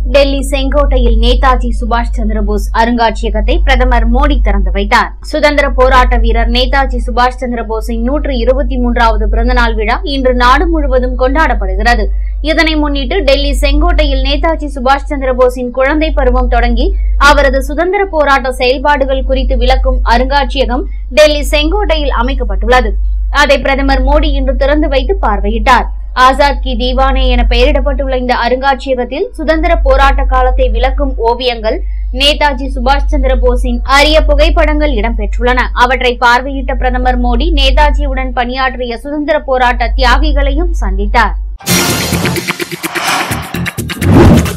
டெல்லி செங்கோட்டையில் நேதாஜி சுபாஷ் சந்திரபோஸ் அருங்காட்சியகத்தை பிரதமர் மோடி திறந்து வைத்தார் சுதந்திர போராட்ட வீரர் நேதாஜி சுபாஷ் சந்திரபோஸின் நூற்று இருபத்தி மூன்றாவது பிறந்தநாள் விழா இன்று நாடு முழுவதும் கொண்டாடப்படுகிறது இதனை முன்னிட்டு டெல்லி செங்கோட்டையில் நேதாஜி சுபாஷ் சந்திரபோஸின் குழந்தை பருவம் தொடங்கி அவரது சுதந்திர போராட்ட செயல்பாடுகள் குறித்து விளக்கும் அருங்காட்சியகம் டெல்லி செங்கோட்டையில் அமைக்கப்பட்டுள்ளது அதை பிரதமர் மோடி இன்று திறந்து வைத்து பார்வையிட்டார் ஆசாத் கி தீவானே என பெயரிடப்பட்டுள்ள இந்த அருங்காட்சியகத்தில் சுதந்திர போராட்ட காலத்தை விளக்கும் ஓவியங்கள் நேதாஜி சுபாஷ் சந்திர போஸின் அரிய புகைப்படங்கள் இடம்பெற்றுள்ளன அவற்றை பார்வையிட்ட பிரதமர் மோடி நேதாஜியுடன் பணியாற்றிய சுதந்திர போராட்ட தியாகிகளையும் சந்தித்தார்